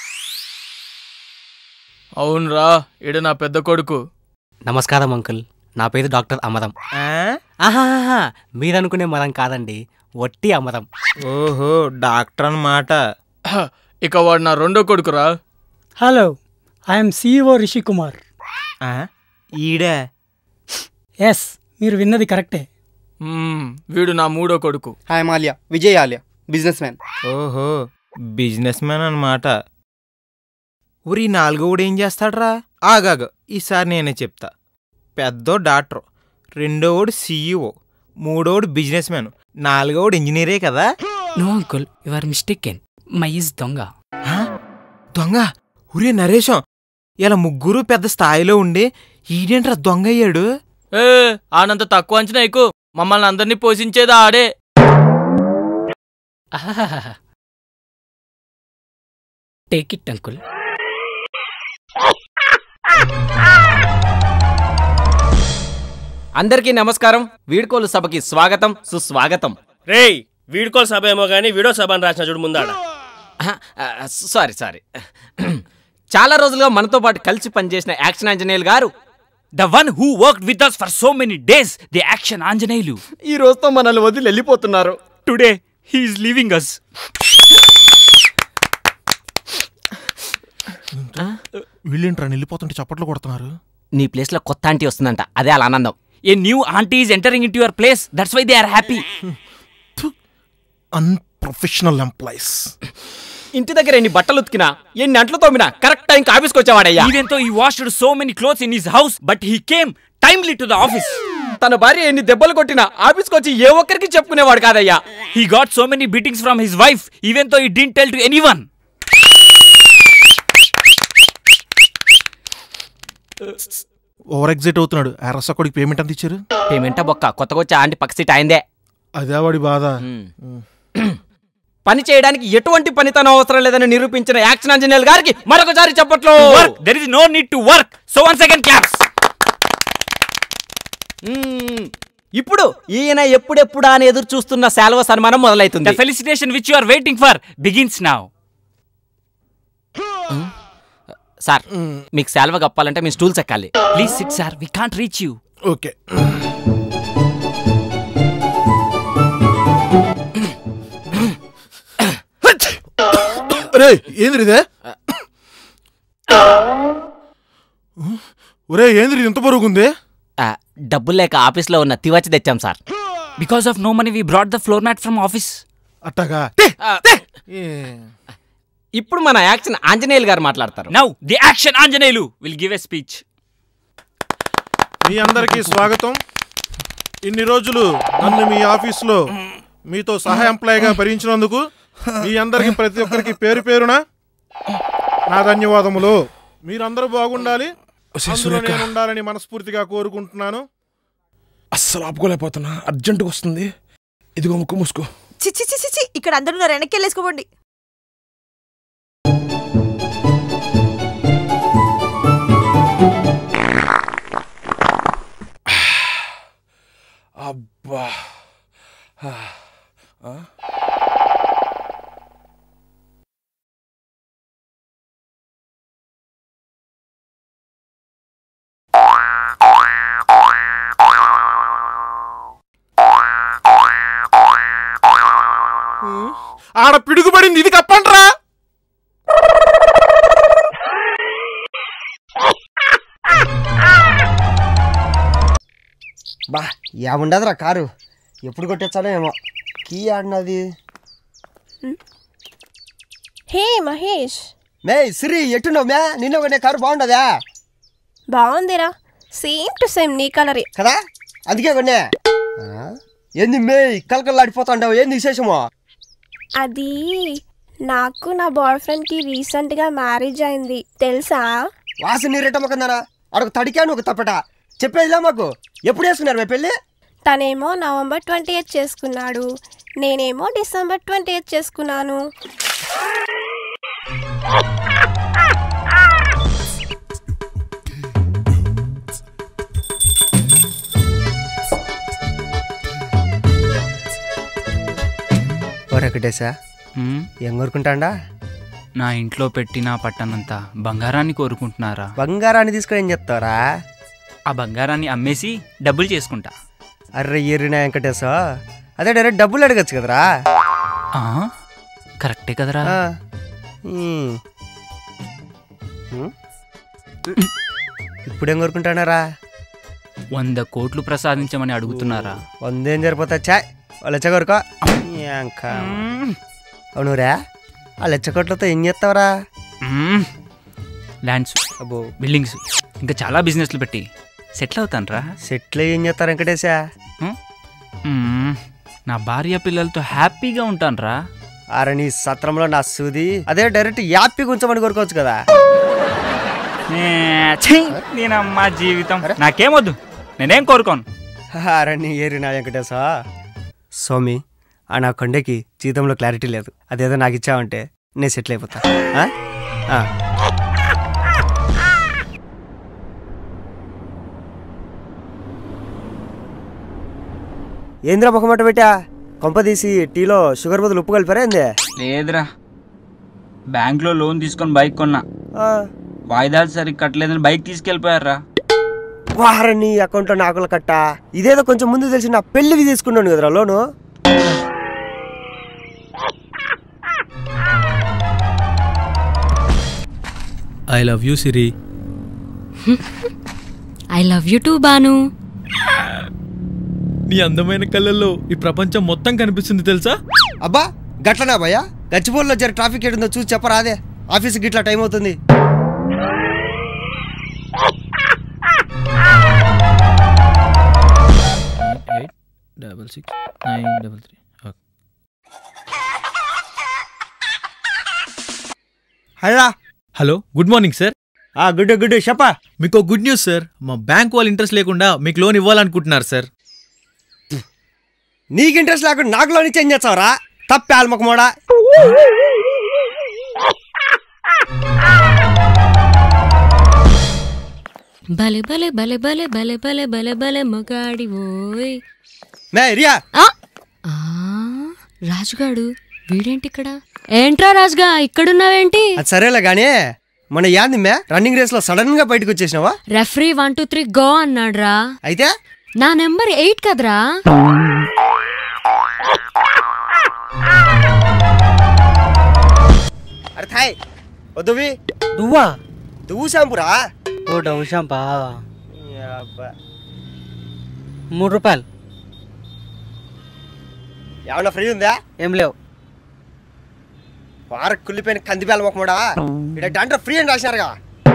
అవునరా ఇడు నా పెద్ద కొడుకు నమస్కారం అంకుల్ నా పేరు డాక్టర్ అమరం ఆహాహా మీరనుకునే మరం కాదండి వట్టి అమరం ఓహో డాక్టర్ అన్నమాట ఇక వాడు నా రెండో కొడుకురా hello I'm CEO Rishi Kumar ఈడే ఎస్ మీరు విన్నది కరెక్టే మ్మ్, వీడు నా మూడో కొడుకు హాయ్ మాల్యా విజయ్ ఆలియా బిజినెస్ మ్యాన్ ఓహో బిజినెస్ మ్యాన్ అనమాట ఊరి నాలుగోడు ఏం చేస్తాడ్రా ఆగాగు ఈసారి నేనే చెప్తా పెద్దో డాక్టర్ రెండోడు సీఈఓ మూడోడు బిజినెస్ మ్యాన్ నాలుగోడు ఇంజనీరే కదా no uncle you are mistaken my is దొంగ దొంగ ఊరే నరేశం ఇలా ముగ్గురు పెద్ద స్థాయిలో ఉండి ఈడేంట్రా దొంగ అయ్యాడు ఏ ఆనంత తక్కువ అంచనా ఎక్కువ మమ్మల్ని అందరినీ పోషించేది ఆడే టేక్ ఇట్ అంకుల్ అందరికీ నమస్కారం వీడ్కోలు సభకి స్వాగతం సుస్వాగతం రేయ్ వీడుకోల సభ ఏమో కానీ వీడియో సభ అని రాసిన చూడు ముందాడ సారీ సారీ చాలా రోజులుగా మనతో పాటు కలిసి పనిచేసిన యాక్షన్ ఆంజనేయులు గారు the one who work with us for so many days the action Anjaneyulu ఈ రోజుతో మనల్ని వదిలి వెళ్ళిపోతున్నారు టుడే హీఈస్ లీవింగ్ అస్ వీళ్ళేంట్రా వెళ్ళిపోతుంటే చప్పట్లు కొడుతున్నారు నీ ప్లేస్ లో కొత్త ఆంటీ వస్తుందంట అదే అలా ఆనందం a new aunty is entering in your place that's why they are happy unprofessional employees ఇంటి దగ్గర ఎన్ని బట్టలు ఉతికినా ఎన్ని అంట్లు తోమినా కరెక్ట్ టైంకి ఆఫీస్కి వచ్చేవాడయ్యా even though he washed so many clothes in his house but he came timely to the office తన భార్య ఎన్ని దెబ్బలు కొట్టినా ఆఫీస్కి వచ్చి ఏ ఒక్కరికి చెప్పుకునేవాడు కాదయ్యా he got so many beatings from his wife even though he didn't tell to anyone over exit అవుతున్నాడు ఆ రసకొడికి పేమెంట్ ఎంత ఇచ్చారు పేమెంటా బొక్క కొత్తగా వచ్చి ఆంటీ పక్క సీట్ అయిందే అదే వాడి బాధ పని చేయడానికి ఎటువంటి పనితనం అవసరం లేదని నిరూపించిన యాక్షన్ ఇంజనీర్ గారికి మరొకసారి చెప్పట్లో work there is no need to work so one second claps ఇప్పుడు ఈయన ఎప్పుడెప్పుడా అని ఎదురు చూస్తున్న శాల్వ సన్మానం మొదలైతుంది the felicitation which you are waiting for begins now sir మీకు శాల్వ కప్పాలంటే మీ స్టూల్స్ ఎక్కాలి please sit sir we can't reach you okay రే ఏంద్రి ఇదే ఒరే ఏంద్రి ఇంత బరుగుంది డబ్బులు లేక ఆఫీస్లో ఉన్న తివచ్చి తెచ్చాం sir because of no money we brought the floor mat from office అట్టగా ఇప్పుడు మన యాక్షన్ ఆంజనేయులు గారు మాట్లాడతారు now the action Anjaneyulu will give a speech మీ అందరికీ స్వాగతం ఇన్ని రోజులు నన్ను మీ ఆఫీస్లో మీతో సహా ఎంప్లాయీగా భరించినందుకు మీ అందరికి ప్రతి ఒక్కరికి పేరు పేరున నా ధన్యవాదములు మీరందరూ బాగుండాలి అందులో నేను ఉండాలని మనస్ఫూర్తిగా కోరుకుంటున్నాను అస్సలు ఆపుకోలేకపోతున్నా అర్జెంటుగా వస్తుంది ఇదిగో ముక్కు మూసుకో చిచ్చి చిచ్చి చి ఇక్కడ అందరూ ఉన్నారు వెనక్కి వెళ్ళేసుకోండి అబ్బా ఆ, ఆ? ఆడ పిడుగుపడింది ఇది కప్పండ్రా బా ఏముండదురా కారు ఎప్పుడు కొట్టేచ్చానో ఏమో కీ ఆడినది హే మహేష్ మే సిరి ఎట్టున్నావు మే నిన్న కొనే కారు బాగుండదా బాగుందిరా సేమ్ టు సేమ్ నీ కలరే కదా అందుకే కొనే ఆ? ఏంది మే కలకల్లాడిపోతాండావు ఏంది విశేషమో అది నాకు నా బాయ్ ఫ్రెండ్కి రీసెంట్గా మ్యారేజ్ అయింది తెలుసా వాసన నీరేటమ్మ కిందనా అడొక తడికాను ఒక తప్పట చెప్పేదిలా మాకు ఎప్పుడు వేసుకున్నారు మే పెళ్ళి తనేమో నవంబర్ ట్వంటీ ఎయిత్ చేసుకున్నాడు నేనేమో డిసెంబర్ ట్వంటీ ఎయిత్ చేసుకున్నాను వెంకటేశా ఏం కోరుకుంటాండా నా ఇంట్లో పెట్టిన పట్టనంత బంగారాన్ని కోరుకుంటున్నారా బంగారాన్ని తీసుకొని ఏం చెప్తారా ఆ బంగారాన్ని అమ్మేసి డబ్బులు చేసుకుంటా అర్రే ఎర్రిన వెంకటేశా అదే డైరెక్ట్ డబ్బులు అడగచ్చు కదరా ఆ, కరెక్టే కదరా ఆ. ఉమ్. ఉమ్. ఇప్పుడేం కోరుకుంటాడారా వంద కోట్లు ప్రసాదించమని అడుగుతున్నారా వందేం సరిపోతా చాయ్ వాళ్ళు ఎచ్చగొరుకో అవునురా ఆ లెచ్చకొట్లతో ఏం చేస్తావరా మ్మ్. ల్యాండ్స్ అబ్బో బిల్డింగ్స్ ఇంకా చాలా బిజినెస్లు పెట్టి సెటిల్ అవుతానరా సెటిల్ ఏం చేస్తారు వెంకటేశా మ్మ్. నా భార్య పిల్లలతో హ్యాపీగా ఉంటానరా అరే నీ సత్రంలో నా సూది అదే డైరెక్ట్ యాప్పి ఉంచమని కోరుకోవచ్చు కదా నేనమ్మా జీవితం నాకేమొద్దు నేనేం కోరుకోను అరే నీ ఏరి నా వెంకటేశా స్వామి ఆ నా కొండకి జీతంలో క్లారిటీ లేదు అదేదో నాకు ఇచ్చావంటే నేను సెటిల్ అయిపోతా ఆ? ఆ. ఏంద్రా ముఖమట పెట్టా కొంప తీసి టీలో షుగర్ బదులు ఉప్పు కలిపారా ఏంది లేదురా బ్యాంక్లో లోన్ తీసుకొని బైక్ కొన్నా ఆ. వాయిదాలు సరిగ్గా కట్టలేదని బైక్ తీసుకెళ్ళిపోయారా వారని అకౌంట్లో నాకుల కట్ట ఇదేదో కొంచెం ముందు తెలిసి నా పెళ్లికి తీసుకున్నాను కదరా loan I love you Siri I love you too Bhanu నీ అందమైన కళ్ళల్లో ఈ ప్రపంచం మొత్తం కనిపిస్తుంది తెలుసా అబ్బా గట్లనా భయ్యా గచ్చిబోల్లో జర ట్రాఫిక్ ఎటుందో చూసి చెప్పరా అదే ఆఫీస్కి ఇట్లా టైం అవుతుంది eight double six nine double three hello hello good morning sir good good చెప్పా మీకు గుడ్ న్యూస్ సార్ మా బ్యాంక్ వాళ్ళు ఇంట్రెస్ట్ లేకుండా మీకు లోన్ ఇవ్వాలనుకుంటున్నారు సార్ నీకు ఇంట్రెస్ట్ లేకుండా నాకు లోన్ చేంజ్ చేస్తావరా తప్పే ఆల్మకమోడా భలే భలే భలే భలే భలే భలే భలే భలే మగాడి ఓయ్ మే రియా ఆ, రాజుగాడు వీడేంటి ఇక్కడ ఏంట్రా రాజుగా ఇక్కడున్నావేంటి అది సరేలే గానీ మన యాంది మే రన్నింగ్ రేస్ లో సడన్ గా బయటకు వచ్చేసినావా referee one two three go అన్నాడ్రా అయితే నా నెంబర్ ఎయిట్ కదరా అరే థాయ్ వద్దువి నువ్వా నువ్వు షాంపురా ఓ డౌన్ షాంపా మూడు రూపాయలు ఏమన్నా ఫ్రీ ఉందా ఏం లేవు వార కుళ్ళిపోయిన కందిపేల మొక్కమోడా ఇక్కడ దాంట్లో ఫ్రీ అని రాసినారుగా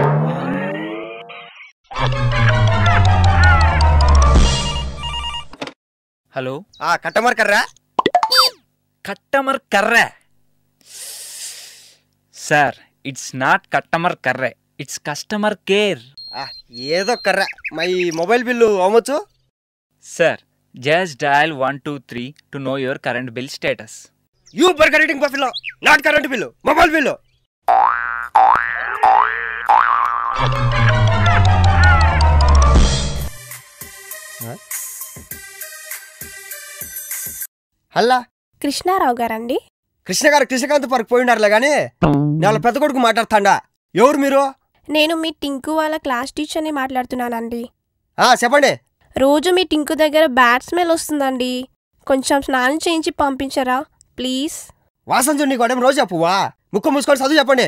హలో ఆ customer care customer care sir it's not customer care it's customer care ఆ, ఏదో కర్రా మై మొబైల్ బిల్లు అవ్వచ్చు sir just dial one two three to know your current bill status you burger rating buffalo not current bill mobile bill హల్లా కృష్ణారావు గారండి కృష్ణ గారు Krishnakanth park పోయినారులే గానీ నేను పెద్ద కొడుకు మాట్లాడుతాండా ఎవరు మీరు నేను మీ టింకు వాళ్ళ క్లాస్ టీచర్ని మాట్లాడుతున్నానండి ఆ చెప్పండి రోజు మీ టింకు దగ్గర బ్యాడ్ స్మెల్ వస్తుందండి కొంచెం స్నానం చేయించి పంపించరా ప్లీజ్ వాసన చూడు నీకు అడేం రోజు చెప్పువా ముక్కు మూసుకొని చదువు చెప్పండి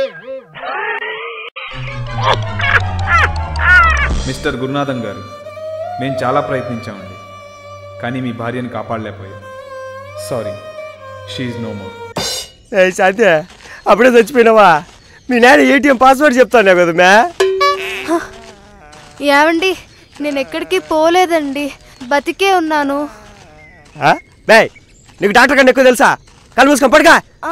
మిస్టర్ గురునాథన్ గారు మేము చాలా ప్రయత్నించామండి కానీ మీ భార్యని కాపాడలేకపోయాం సారీ షీఈ్ నో మోర్ ఏ శాంతి అప్పుడే చచ్చిపోయినావా మీ నాయన ఏటీఎం పాస్వర్డ్ చెప్తాను కదా మ్యా ఏమండి నేను ఎక్కడికి పోలేదండి బతికే ఉన్నాను బే నీకు డాక్టర్ కన్నా ఎక్కువ తెలుసా కళ్ళు మూసుకొని పడగా ఆ?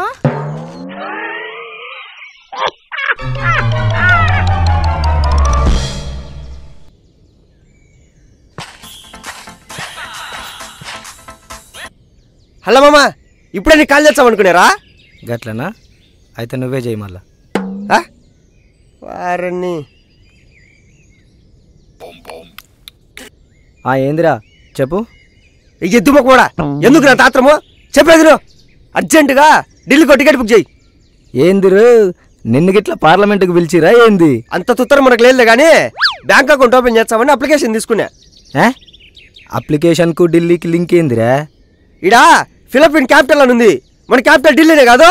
హలో మామ ఇప్పుడే నీకు కాల్ చేస్తాం అనుకున్నారా గట్లనా అయితే నువ్వే చేయి మళ్ళా వారని ఆ ఏందిరా చెప్పు ఎద్దు మొక్క కూడా ఎందుకు నా తాత్రము చెప్పేది నువ్వు అర్జెంటుగా ఢిల్లీకి టికెట్ బుక్ చేయి ఏందిరు నిన్ను గిట్లా పార్లమెంట్కి పిలిచిరా ఏంది అంత తుత్తరం మనకు లేదు కానీ బ్యాంక్ అకౌంట్ ఓపెన్ చేస్తామని అప్లికేషన్ తీసుకున్నా ఏ? అప్లికేషన్కు ఢిల్లీకి లింక్ ఏందిరా ఇడా ఫిలిపిన్ క్యాపిటల్ అని ఉంది మన క్యాపిటల్ ఢిల్లీనే కాదు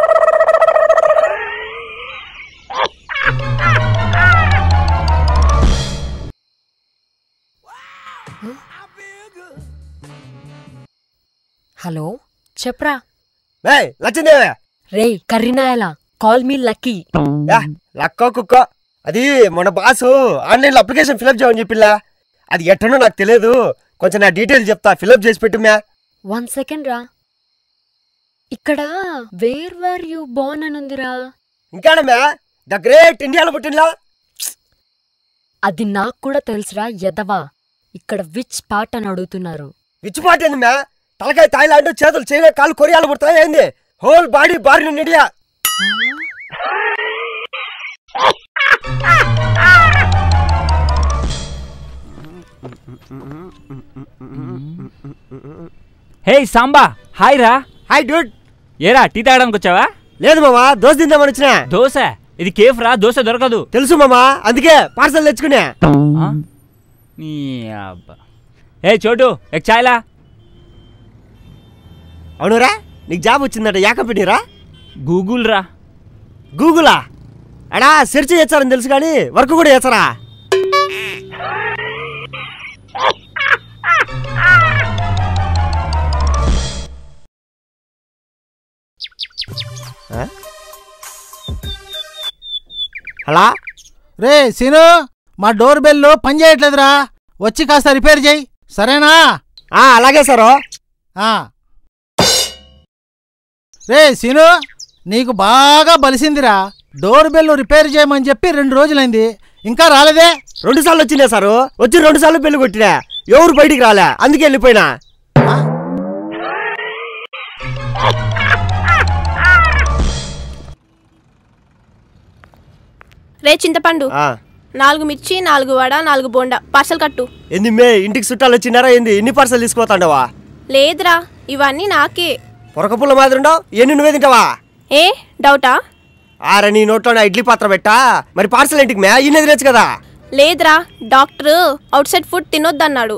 హలో చెప్పరా ఏయ్ లచ్చిందేవే రే కర్రీనాయలా కాల్ మీ లక్కీ యా, లక్కో కుక్కో అది మన బాసు ఆన్లైన్లో అప్లికేషన్ ఫిలప్ చేయమని చెప్పిల్లా అది ఎట్టనో నాకు తెలియదు కొంచెం నా డీటెయిల్స్ చెప్తా ఫిలప్ చేసి పెట్టు మ్యా వన్ సెకండ్ రా ఇక్కడ వేర్ వర్ యు బోర్న్ అని ఉందిరా ఇంకానే మ్యా ద గ్రేట్ ఇండియాలో పుట్టినలా అది నాకు కూడా తెలుసురా ఎదవా ఇక్కడ విచ్ పార్ట్ అని అడుగుతున్నారు విచ్ పార్ట్ ఏంది మ్యా తలకాయ థాయిలాండ్ చేతులు చేయలే కాళ్ళు కొరియాలు పుడతాయి ఏంది హోల్ బాడీ బారిన ఇండియా హే సాంబా హాయ్ రా హాయ్ డూడ్ ఏరా టీ తాగడానికి వచ్చావా లేదు మామా దోశ తిందామని వచ్చిన దోశ ఇది కేఫ్ రా దోశ దొరకదు తెలుసు మామా అందుకే పార్సల్ తెచ్చుకునే నీ అబ్బా ఏ చోటు ఎక్ చాయ్లా అవునురా నీకు జాబ్ వచ్చిందట యా కంపెనీరా గూగుల్ రా గూగులా అడా సెర్చ్ చేస్తారని తెలుసు కానీ వర్క్ కూడా చేస్తారా హలో రే సీను మా డోర్ బెల్ పని చేయట్లేదురా వచ్చి కాస్త రిపేర్ చేయి సరేనా అలాగే సారు రే సీను నీకు బాగా బలిసిందిరా డోర్ బెల్ రిపేర్ చేయమని చెప్పి రెండు రోజులైంది ఇంకా రాలేదే రెండు సార్లు వచ్చినా సారు వచ్చి రెండు సార్లు పెళ్లి కొట్టినా ఎవరు బయటికి రాలే అందుకే వెళ్ళిపోయినా రే చింతపండు ఆ, నాలుగు మిర్చి నాలుగు వడ నాలుగు బోండా పార్సల్ కట్టు ఏంది మే ఇంటికి చుట్టాలు వచ్చినారా ఏంది ఎన్ని పార్సల్ తీసుకుపోతాండవా లేదురా ఇవన్నీ నాకే పొరకపుల్ల మాదిరి ఉండవు ఎన్ని నువ్వే తింటావా ఏ డౌటా ఆረ నీ నోట్లో నా ఇడ్లీ పాత్ర పెట్టా మరి పార్సల్ ఇంటికి మే ఇన్ని తినచ్చు కదా లేదురా డాక్టర్ అవుట్ సైడ్ ఫుడ్ తినొద్దన్నాడు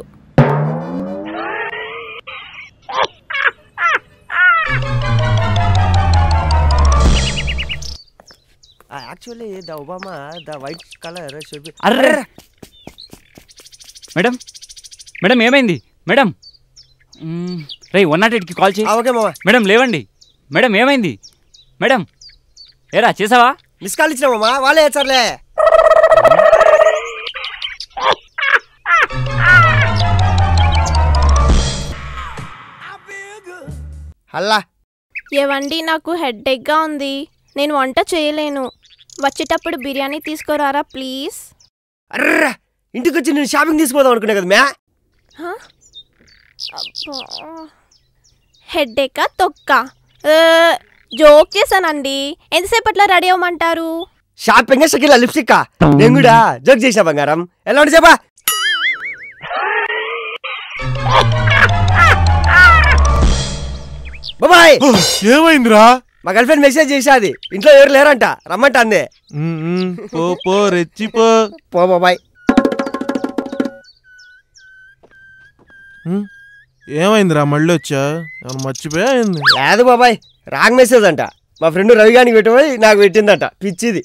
actually the Obama the white colour అర్రే మేడం మేడం ఏమైంది మేడం రే వన్ నాట్ ఎయిట్కి కాల్ చేయి ఓకే మామ మేడం లేవండి మేడం ఏమైంది మేడం ఏరా చేసావా మిస్ కాల్ ఇచ్చినామమ్మా వాళ్ళే వేస్తారులే హల్లా ఏవండి నాకు హెడ్ఏక్గా ఉంది నేను వంట చేయలేను వచ్చేటప్పుడు బిర్యానీ తీసుకురారా ప్లీజ్ అర్ర ఇంటికి వచ్చి నేను షాపింగ్ తీసుకుపోదాం అనుకున్నా కదా మ్యా హెడ్ఏకా తొక్క ఆ, జోక్ చేశానండి ఎంతసేపట్లో రెడీ అవ్వమంటారు షాపింగ్ షకిల్ లిప్స్టిక్ నేను కూడా జోక్ చేసిన బంగారం ఎలా ఉండి చెప్పా బాబాయ్ ఏమైందిరా మా గర్ల్ ఫ్రెండ్ మెసేజ్ చేసాది ఇంట్లో ఎవరు లేరంట రమ్మంట అందే పో పో రెచ్చిపో పో బాబాయ్ ఏమైందిరా మళ్ళీ వచ్చా ఏమన్నా మర్చిపోయా ఏంది లేదు బాబాయ్ రాంగ్ మెసేజ్ అంట మా ఫ్రెండ్ రవి గానికి పెట్టిపోయి నాకు పెట్టిందట పిచ్చిది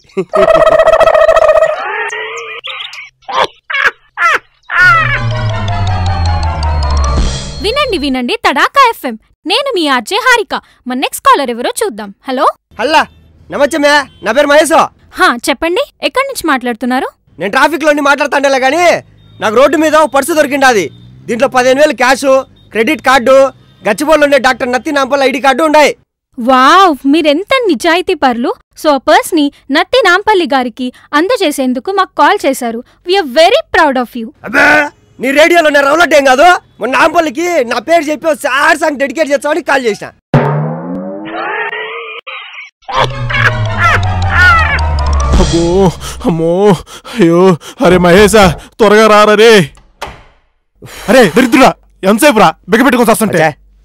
వినండి వినండి తడాకా ఎఫ్ఎం నేను మీ ఆర్జే హారిక మన నెక్స్ట్ కాలర్ ఎవరో చూద్దాం హలో హల్లా నమస్తే మే నా పేరు మహేశో హా చెప్పండి ఎక్కడి నుంచి మాట్లాడుతున్నారు నేను ట్రాఫిక్ లో మాట్లాడుతాండేలే కానీ నాకు రోడ్డు మీద ఒక పర్సు దొరికింది దీంట్లో పదిహేను వేలు క్యాష్ క్రెడిట్ కార్డు గచ్చిబోళ్ళు ఉండే డాక్టర్ నత్తి నాంపల్ ఐడి కార్డు ఉన్నాయి వావ్ మీరెంత నిజాయితీ పర్లు సో పర్స్ ని నత్తి నాంపల్లి గారికి అందజేసేందుకు మాకు కాల్ చేశారు we're very proud of you అబ్బే నీ రేడియోలో నేను రౌలట్ ఏం కాదు మొన్న నాంపల్లికి నా పేరు చెప్పి ఒక సార్ సాంగ్ డెడికేట్ చేస్తామని కాల్ చేసిన అబ్బో అమ్మో అయ్యో అరే మహేశా త్వరగా రారా రే అరే దరిద్రుడా ఎంతసేపు రా బిగపెట్టుకొని వస్తుంటే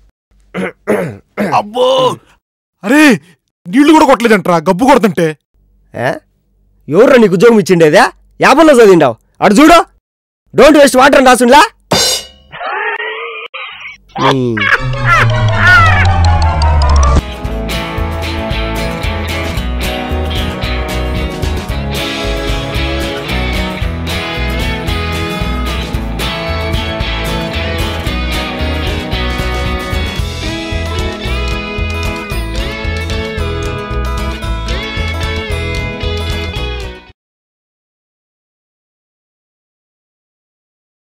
అబ్బో అరే నీళ్లు కూడా కొట్టలేదంటరా గబ్బు కొడుతుంటే ఎవరు నీకు ఉద్యోగం ఇచ్చిండేదా యాభైలో చదివిండావు అటు చూడు డోంట్ వేస్ట్ వాటర్ అని రాసుండ్లా నీ